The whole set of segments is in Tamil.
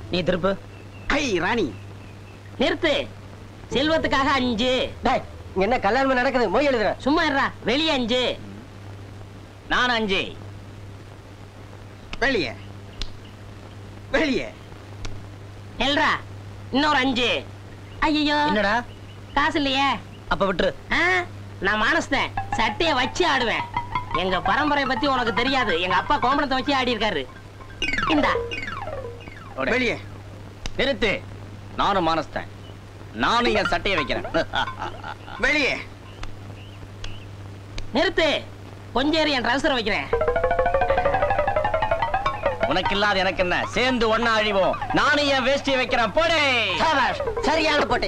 நீ திருப்பு ஐ ராணி நிறுத்து செல்வத்துக்காக அஞ்சு டேய் இங்க என்ன கல்யாணம் நடக்குது மொய் எழுதுற சும்மா இருடா வெளியே அஞ்சு நான் அஞ்சு வெளியே வெளியே எல்ரா இன்னொரு அஞ்சு ஐயோ என்னடா காசு இல்லையே அப்ப விட்டுரு ஆ, நான் மானஸ்தேன் சட்டைய வச்சு ஆடுவேன் எங்க பரம்பரை பத்தி உனக்கு தெரியாது எங்க அப்பா கோமணத்தை வச்சு ஆடி இருக்காரு இந்தா வெளியே நிறுத்து நானும் மானஸ்தேன் நானும் என் சட்டையை வைக்கிறேன் வெளியே நிறுத்து கொஞ்சம் என் ட்ரௌசர் வைக்கிறேன் உனக்கு இல்லாத எனக்கு என்ன சேர்ந்து ஒண்ணா அழிவோம் நானும் என் வேஷ்டியை வைக்கிறேன் போடே சாபாஷ், சரியான போட்டு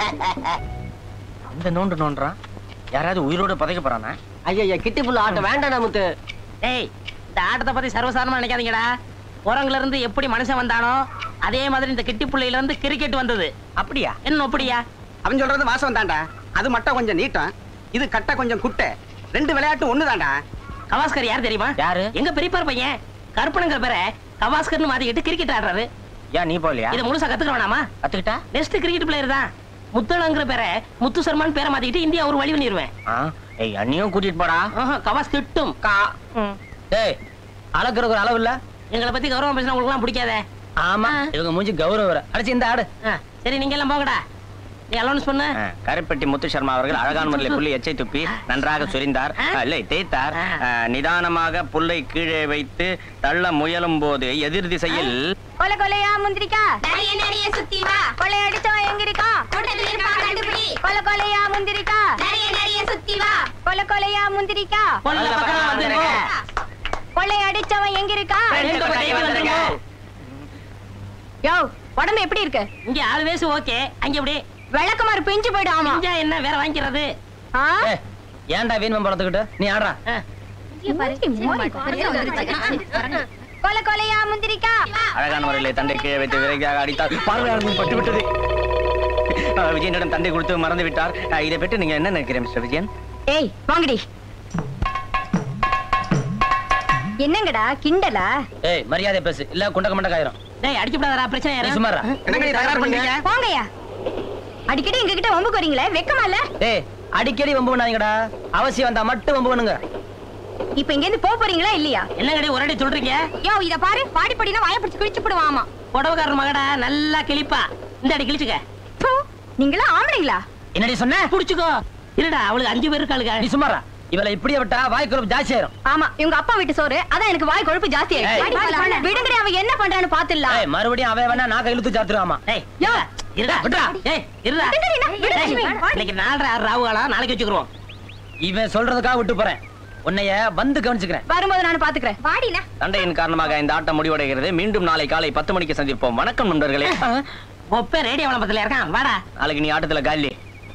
அந்த நோண்டு நோண்டுறான் யாராவது உயிரோட பதைக்க போறானா ஐயா கிட்டி புள்ள ஆட்டம் வேண்டாம் நமக்கு டேய் இந்த ஆட்டத்தை பத்தி சர்வசாதாரணமா நினைக்காதீங்கடா குரங்குல இருந்து எப்படி மனுஷன் வந்தானோ அதே மாதிரி இந்த கிட்டி புள்ளையில இருந்து கிரிக்கெட் வந்தது அப்படியா என்ன அப்படியா அவன் சொல்றது வாசம் தான்டா அது மட்டும் கொஞ்சம் நீட்டம் இது கட்ட கொஞ்சம் குட்டை ரெண்டு விளையாட்டு ஒண்ணுதான்டா கவாஸ்கர் யார் தெரியுமா யாரு? எங்க பெரியப்பார் பையன் கருப்பனுங்கிற பேரை கவாஸ்கர்னு மாத்திக்கிட்டு கிரிக்கெட் ஆடுறாரு ஏன் நீ போலியா இதை முழுசா கத்துக்க வேணாமா கத்துக்கிட்டா நெக்ஸ்ட் கிரிக்கெட் பிளேயர் தான் முத்தளங்கிற பேரை முத்து சர்மான் பேரை மாத்திக்கிட்டு இந்தியா ஒரு வழி பண்ணிடுவேன் ஆ, ஏய் அண்ணியும் கூட்டிட்டு போடா ஆஹா, கவாஸ் திட்டும் கா டேய் அளக்குறதுக்கு ஒரு அளவு இல்ல எங்களை பத்தி கௌரவம் பேசினா உங்களுக்கு எல்லாம் பிடிக்காதே ஆமா இவங்க மூஞ்சி கௌரவ வர அடிச்சு இந்த ஆடு ஆ, சரி நீங்க எல்லாம் போகடா நீ அலௌன்ஸ் பண்ணு ஆ, கருப்பட்டி முத்து சர்மா அவர்கள் அழகான முறையில் புள்ளி எச்சை துப்பி நன்றாக சொரிந்தார் ஆ? ஆ, இல்லை தேய்த்தார் ஆ. ஆ, நிதானமாக புல்லை கீழே வைத்து தள்ள முயலும் போது எதிர் திசையில் கொலை கொலையா முந்திரிக்கா நிறைய நிறைய சுத்தி வா கொலை அடிச்சவன் எங்க இருக்கான் கூட்டத்துல இருக்கா கண்டுபிடி கொலை கொலையா முந்திரிக்கா நிறைய நிறைய சுத்தி வா கொலை கொலையா முந்திரிக்கா கொல்ல பக்கம் வந்துருங்க கொலை அடிச்சவன் எங்க இருக்கான் ரெண்டு பக்கம் வந்துருங்க யோ உடம்பு எப்படி இருக்கு இங்க ஆறு வயசு ஓகே அங்க எப்படி விளக்குமாறு பிஞ்சு போயிடும் ஆமா இங்க என்ன வேற வாங்கிக்கிறது ஆ? ஏய், ஏன்டா வீண் பழத்துக்கிட்டு நீ ஆடுறா ஆ, கொலை கொலையா முந்திரிக்கா அழகான முறையில் தண்டை கீழே வைத்து விரைவாக அடித்தார் பார்வையாளர்கள் பட்டு விட்டது ஆ, விஜயனிடம் தண்டை கொடுத்து மறந்து விட்டார் ஆ, இதை பற்றி நீங்க என்ன நினைக்கிறீங்க மிஸ்டர் விஜயன் ஏய் வாங்கடி என்னங்கடா கிண்டலா ஏய் மரியாதை பேசு இல்ல குண்டக்க மண்டக்க ஆயிரும் டேய் அடிச்சு விடாதடா பிரச்சனை நீ யாரும் சும்மாரா என்னங்க நீ தகராறு பண்றீங்க போங்கய்யா அடிக்கடி எங்க கிட்ட வம்புக்கு வரீங்களே வெக்கமா இல்ல ஏய் அடிக்கடி வம்பு பண்ணாதீங்கடா அவசியம் வந்தா மட்டும் வம்பு பண்ணுங்க இப்ப இங்க இருந்து போக போறீங்களா இல்லையா என்னங்கடி ஒரு அடி சொல்றீங்க யோ இத பாரு பாடி படினா வாய பிடிச்சு கிழிச்சு போடுவாமா புடவைக்காரர் மகடா நல்லா கிழிப்பா இந்த அடி கிழிச்சுக்க நீங்களா ஆம்பளைங்களா என்னடி சொன்ன புடிச்சுக்கோ இருடா அவளுக்கு அஞ்சு பேர் இருக்காளுங்க நீ சும்மாரா இவளை இப்படியே விட்டா வாய் கொழுப்பு ஜாஸ்தி ஆயிரும் ஆமா இவங்க அப்பா வீட்டு சோறு அதான் எனக்கு வாய் கொழுப்பு ஜாஸ்தி ஏய். ஆயிடுச்சு விடுங்கடி அவன் என்ன பண்றான்னு பாத்துடலாம் ஏய் மறுபடியும் அவன் வேணா நாக்க இழுத்து சாத்துருவாமா டேய் இருடா, இருடா விட்றா. ஏய் இருடா விடுங்கடி, நான் விடு, டேய், லட்சுமி, வாடி. இன்னைக்கு நாலரை ஆறு ராவுகாலாம் நாளைக்கு வச்சுக்கிறோம் இவன் சொல்றதுக்காக விட்டு போறேன் உன்னைய வந்து கவனிச்சுக்கிறேன் வரும்போது நான் பாத்துக்கிறேன் வாடினா சண்டையின் காரணமாக இந்த ஆட்டம் முடிவடைகிறது மீண்டும் நாளை காலை பத்து மணிக்கு சந்திப்போம் வணக்கம் நண்பர்களே ஒப்ப ரேடியோ விளம்பரத்துல இருக்கான் வாடா நாளைக்கு நீ ஆட்டத்துல காலி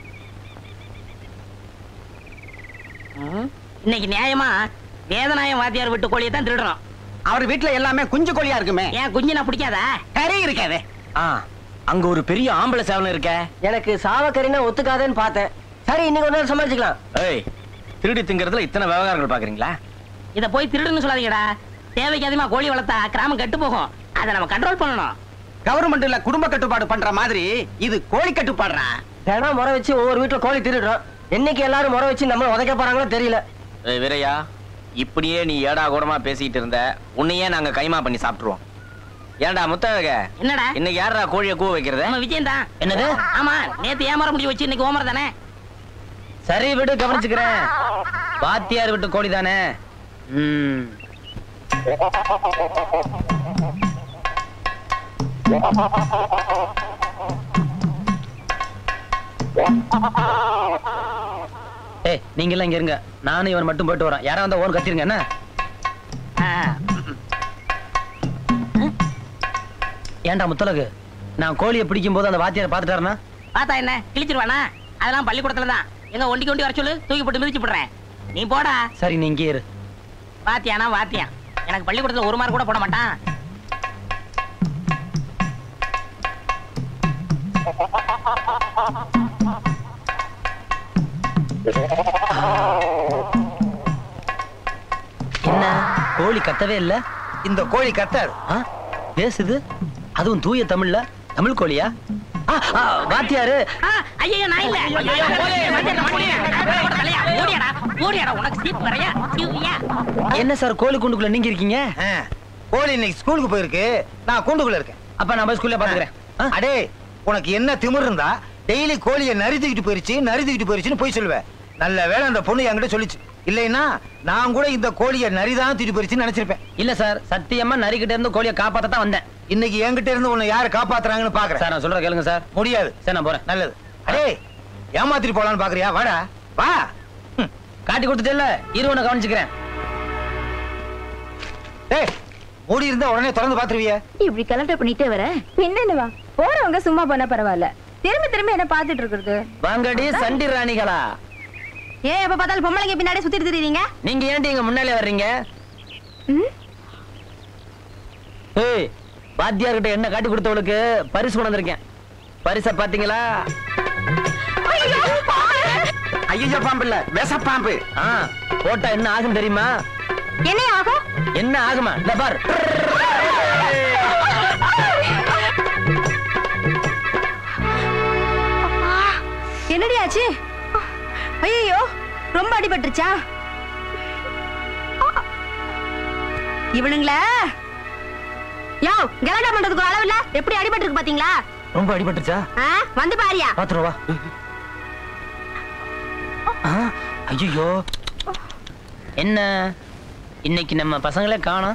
இன்னைக்கு நியாயமா வேதநாயம் வாத்தியார் விட்டு கோழியை தான் திருடுறோம் அவர் வீட்டுல எல்லாமே குஞ்சு கோழியா இருக்குமே ஏன் குஞ்சு நான் பிடிக்காதா கறி இருக்காதே ஆ அங்க ஒரு பெரிய ஆம்பளை சேவலம் இருக்க எனக்கு சாவக்கறினா ஒத்துக்காதேன்னு பார்த்தேன் சரி இன்னைக்கு ஒரு நாள் சமாளிச்சுக்கலாம் ஏய் திருடி திங்கிறதுல இத்தனை விவகாரங்கள் பாக்குறீங்களா இத போய் திருடுன்னு சொல்லாதீங்கடா தேவைக்கு அதிகமா கோழி வளர்த்தா கிராமம் கெட்டு போகும் அதை நம்ம கண்ட்ரோல் பண்ணணும் கவர்மெண்ட்ல குடும்ப கட்டுப்பாடு பண்ற மாதிரி இது கோழி கட்டுப்பாடுறா தினம் முறை வச்சு ஒவ்வொரு வீட்டுல கோழி திருடுறோம் என்னைக்கு எல்லாரும் முறை வச்சு நம்ம உதைக்க போறாங்களோ தெரியல ஏய் வீரையா இப்படியே நீ ஏடா கூடமா பேசிட்டு இருந்த உன்னையே நாங்க கைமா பண்ணி சாப்பிட்டுருவோம் ஏன்டா முத்தக என்னடா இன்னைக்கு யாரா கோழிய கூவ வைக்கிறது நம்ம விஜயம் தான் என்னது ஆமா நேத்து ஏமாற முடிவு வச்சு இன்னைக்கு ஓமர் தானே சரி விடு கவனிச்சுக்கிறேன் வாத்தியார் விட்டு கோழி தானே ம் ஏய் நீங்க எல்லாம் இங்க இருங்க நானும் இவன் மட்டும் போயிட்டு வரேன் யாரா வந்தா ஓன் கத்திருங்க என்ன ஆ, ஏன்டா முத்தலகு நான் கோழியை பிடிக்கும் போது அந்த வாத்தியாரை பாத்துட்டாருன்னா பார்த்தா என்ன கிழிச்சிருவானா அதெல்லாம் பள்ளிக்கூடத்துல தான் எங்க ஒண்டிக்கு ஒண்டி வர சொல்லு தூக்கி போட்டு மிதிச்சு போடுறேன் நீ போடா சரி நீ இங்கே இரு வாத்தியானா வாத்தியான் எனக்கு பள்ளிக்கூடத்துல ஒரு மார்க் கூட போட மாட்டான் என்ன கோழி கத்தவே இல்ல இந்த கோழி கத்தாது ஆ? பேசுது அதுவும் தூய தமிழ்ல தமிழ் கோழியா ஆ, ஆ, வாத்தியாரு ஆ, ஐயையோ, நான் இல்ல. ஐயையோ, போலே, மஞ்சள், மஞ்சள். தலையா, ஓடியாடா, ஓடியாடா, உனக்கு சீப்பு வரையா? சீவியா? என்ன சார் கோழி குண்டுக்குள்ள நீங்க இருக்கீங்க ஆ, கோழி இன்னைக்கு ஸ்கூலுக்கு போயிருக்கு நான் கூண்டுக்குள்ள இருக்கேன் அப்ப நான் போய் ஸ்கூல்ல பாத்துக்கிறேன் ஆ? அடே உனக்கு என்ன திமிர் இருந்தா டெய்லி கோழியை நறுத்திக்கிட்டு போயிருச்சு நறுத்திக்கிட்டு போயிருச்சுன்னு போய் சொல்லுவேன் நல்ல வேளை அந்த பொண்ணு என்கிட்ட சொல்லிச்சு இல்லைன்னா நான் கூட இந்த கோழியை நரிதான் தூக்கிட்டு போயிருச்சுன்னு நினைச்சிருப்பேன் இல்ல சார் சத்தியமா நரிக்கிட்ட இருந்து கோழியை காப்பாத்த தான் வந்தேன் இன்னைக்கு என்கிட்ட இருந்து உன்னை யாரு காப்பாத்துறாங்கன்னு பாக்குறேன் சார் நான் சொல்ற கேளுங்க சார் முடியாது சரி நான் போறேன் நல்லது அடே ஏமாத்திட்டு போலான்னு பாக்குறியா வாடா வா ம். காட்டி கொடுத்துட்டேல்ல இரு உன்னை கவனிச்சுக்கிறேன் டேய் மூடி இருந்தா உடனே திறந்து பாத்துருவிய இப்படி கலெக்டர் பண்ணிட்டே வர என்னவா போறவங்க சும்மா போனா பரவாயில்ல திரும்ப திரும்ப என்ன பாத்துட்டு இருக்கிறது வாங்கடி சண்டி ராணிகளா ஏ எப்ப பார்த்தாலும் பொம்பளைங்க பின்னாடி சுத்திட்டு திரியுறீங்க நீங்க ஏன்டி இங்க முன்னாலே வர்றீங்க ம்? ஏய் வாத்தியார் கிட்ட என்ன காட்டி கொடுத்தவளுக்கு பரிசு கொண்டு வந்திருக்கேன் பரிசை பாத்தீங்களா ஐயோ பாம்பு இல்ல விஷ பாம்பு ஆ போட்டா என்ன ஆகும் தெரியுமா என்ன ஆகும் என்ன ஆகுமா இந்த பார் என்னடி ஆச்சு ஐயோ ரொம்ப அடிபட்டுருச்சா இவனுங்கள யோ கலாட்டா பண்றதுக்கு ஒரு அளவு இல்ல எப்படி அடிபட்டிருக்கு பாத்தீங்களா ரொம்ப அடிபட்டுச்சா ஆ, வந்து பாரியா பாத்துருவா ஐயோ என்ன இன்னைக்கு நம்ம பசங்களே காணோம்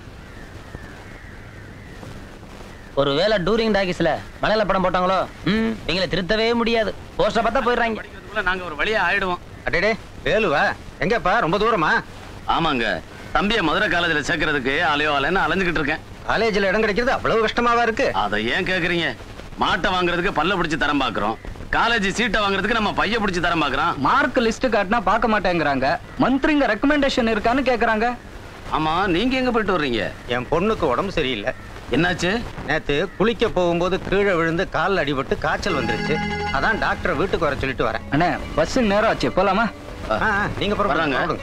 ஒருவேளை டூரிங் டாக்கிஸ்ல மலையில படம் போட்டாங்களோ ம் இவங்களை திருத்தவே முடியாது போஸ்டர் பார்த்தா போயிடுறாங்க படிக்கிறதுக்குள்ள நாங்க ஒரு வழியா ஆயிடுவோம் அடேடே வேலுவா எங்கப்பா ரொம்ப தூரமா ஆமாங்க தம்பிய மதுரை காலேஜ்ல சேர்க்கறதுக்கு அலையோ அலைன்னு அலைஞ்சுக்கிட்டு இருக்கேன் காலேஜ்ல இடம் கிடைக்கிறது அவ்வளவு கஷ்டமாவா இருக்கு அதை ஏன் கேக்குறீங்க மாட்டை வாங்குறதுக்கு பல்ல பிடிச்சு தரம் பாக்குறோம் காலேஜ் சீட்டை வாங்குறதுக்கு நம்ம பைய பிடிச்சு தரம் பாக்குறோம் மார்க் லிஸ்ட் காட்டினா பார்க்க மாட்டேங்கிறாங்க மந்திரிங்க ரெக்கமெண்டேஷன் இருக்கான்னு கேக்குறாங்க ஆமா நீங்க எங்க போயிட்டு வர்றீங்க என் பொண்ணுக்கு உடம்பு சரியில்லை என்னாச்சு நேத்து குளிக்க போகும்போது கீழே விழுந்து கால்ல அடிபட்டு காய்ச்சல் வந்துருச்சு அதான் டாக்டரை வீட்டுக்கு வர சொல்லிட்டு வரேன் அண்ணே பஸ் நேரம் ஆச்சு போலாமா ஆ, ஆ, நீங்க வர்றாங்க. புறப்படுங்க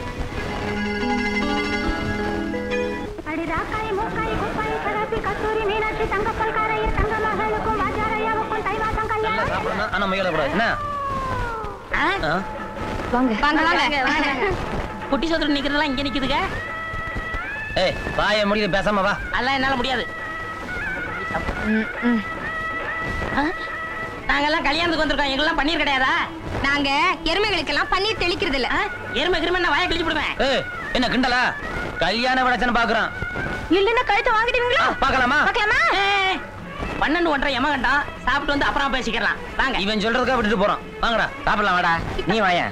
அடி ராக்காய் மூக்காய் குப்பாய் கராத்தி கஸ்தூரி மீனாட்சி தங்கப்பல் காரையர் தங்க மகளுக்கும் வாஜாரையாவுக்கும் தைவாசம் நல்லா கல்யாணம் சாப்பிடணும் ஆனா முயல கூடாது என்ன ஆ? ஆ? வாங்க வாங்க, வாங்க. குட்டி சோதரன் நிக்கிறதெல்லாம் இங்க நிக்குதுங்க ஏய் வாய முடியுது பேசாம வா அதெல்லாம் என்னால முடியாது ம், ம். ஆ? நாங்கெல்லாம் கல்யாணத்துக்கு வந்திருக்கோம் எங்கெல்லாம் பன்னீர் கிடையாதா நாங்க எருமைகளுக்கெல்லாம் பன்னீர் தெளிக்கிறது இல்ல ஆ? எருமை கிருமை நான் வாயை கிழிச்சு விடுவேன் ஏய் என்ன கிண்டலா கல்யாண விடச்சன பாக்குறான் இல்லன்னா கழுத்தை வாங்கிடுவீங்களா பார்க்கலாமா பார்க்கலாமா ஏய், பன்னெண்டு ஒன்றரை எமகண்டம் சாப்பிட்டு வந்து அப்புறம் பேசிக்கலாம் வாங்க இவன் சொல்றதுக்கா விட்டுட்டு போறான் வாங்கடா சாப்பிடலாம் வாடா நீ வாயா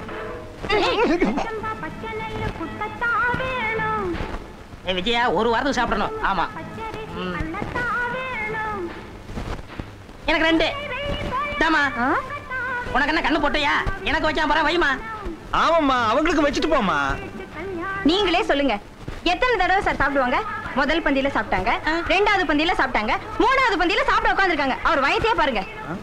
சம்பா பச்சை நெல்லு குத்தத்தா வேணும் ஏய், விஜயா ஒரு வாரத்துக்கு சாப்பிடணும் ஆமா பச்சரிசி ம். அள்ளத்தா வேணும் எனக்கு ரெண்டு தாமா ஆ? உனக்கு என்ன கண்ணு போட்டியா எனக்கு வச்சா போற வைமா ஆமாம்மா அவங்களுக்கு வச்சுட்டு போமா நீங்களே சொல்லுங்க எத்தனை தடவை சார் சாப்பிடுவாங்க முதல் பந்தியில சாப்பிட்டாங்க ஆ. ரெண்டாவது பந்தியில சாப்பிட்டாங்க மூணாவது பந்தியில சாப்பிட உட்காந்துருக்காங்க அவர் வயசையே பாருங்க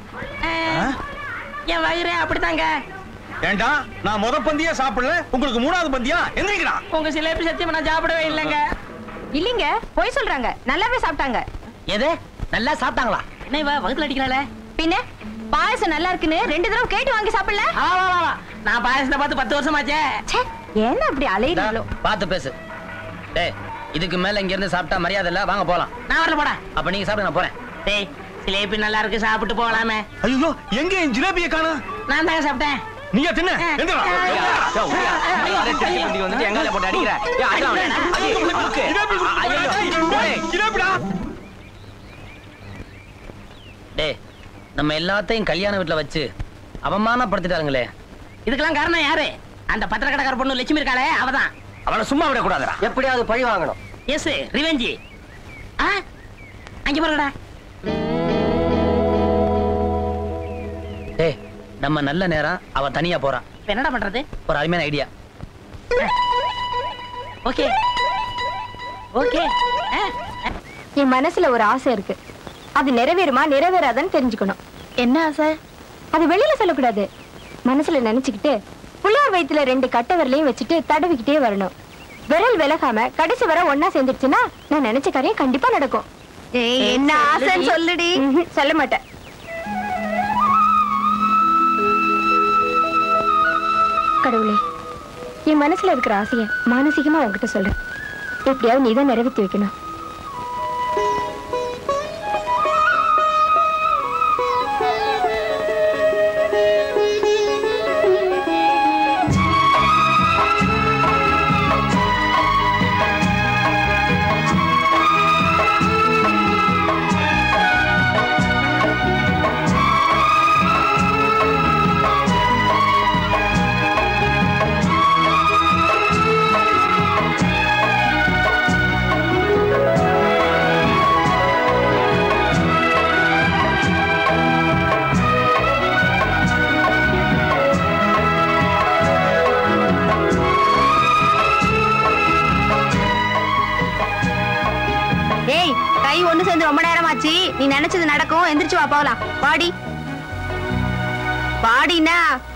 என் வயிறே அப்படித்தாங்க ஏண்டா நான் முத பந்தியா சாப்பிடல உங்களுக்கு மூணாவது பந்தியா எந்திரிக்கிறா உங்க சிலேபி சத்தியமா நான் சாப்பிடவே இல்லைங்க இல்லீங்க பொய் சொல்றாங்க நல்லாவே சாப்பிட்டாங்க எது நல்லா சாப்பிட்டாங்களா என்ன இவ வகுத்துல அடிக்கிறாளே பின்ன பாயசம் நல்லா இருக்குன்னு ரெண்டு தடவை கேட்டு வாங்கி சாப்பிடல வா வா வா வா நான் பாயசத்தை பார்த்து பத்து வருஷமாச்சே ச்சே, என்ன அப்படி அலையிறீங்களோ பார்த்து பேசு டேய் இதுக்கு மேல இங்க இருந்து சாப்பிட்டா மரியாதை இல்ல வாங்க போலாம் நான் வரல போடா அப்ப நீங்க சாப்பிடுங்க நான் போறேன் டேய் சிலேபி நல்லா இருக்கு சாப்பிட்டு போகலாமே ஐயோ எங்க என் ஜிலேபிய காணோம் நான் தாங்க சாப்பிட்டேன் நீயா தின்ன எந்திரா வந்துட்டு எங்கால போட்டு அடிக்கிற ஏய், அடிடா அவனை. ஐயோ, இருக்கு. ஐயோ, டேய். ஜிலேபிடா டேய் நம்ம எல்லாத்தையும் கல்யாண வீட்டுல வச்சு அவமானப்படுத்திட்டாங்களே இதுக்கெல்லாம் காரணம் யாரு அந்த பத்திரக்கடைக்கார பொண்ணு லட்சுமி இருக்காளே அவதான் அவனை சும்மா விட கூடாதுடா எப்படியாவது பழி வாங்கணும் எஸ் ரிவெஞ்சி ஆ அங்க பாருங்கடா டேய் நம்ம நல்ல நேரம் அவ தனியா போறான் இப்ப என்னடா பண்றது ஒரு அருமையான ஐடியா ஓகே ஓகே என் மனசுல ஒரு ஆசை இருக்கு அது நிறைவேறுமா நிறைவேறாதான்னு தெரிஞ்சுக்கணும் என்ன ஆசை அது வெளியில சொல்லக்கூடாது மனசுல நினைச்சுக்கிட்டு புள்ளார் வயித்துல ரெண்டு கட்டை விரலையும் வச்சுட்டு தடவிக்கிட்டே வரணும் விரல் விலகாம கடைசி வரை ஒன்னா சேர்ந்துடுச்சுன்னா நான் நினைச்ச காரியம் கண்டிப்பா நடக்கும் என்ன ஆசைன்னு சொல்லுடி சொல்ல மாட்டேன் கடவுளே என் மனசுல இருக்கிற ஆசைய மானசீகமா உன்கிட்ட சொல்றேன் எப்படியாவது நீதான் நிறைவேற்றி வைக்கணும் ஏய் கை ஒண்ணு சேர்ந்து ரொம்ப நேரம் ஆச்சு நீ நினைச்சது நடக்கும் எந்திரிச்சு வா போலாம் பாடி பாடினா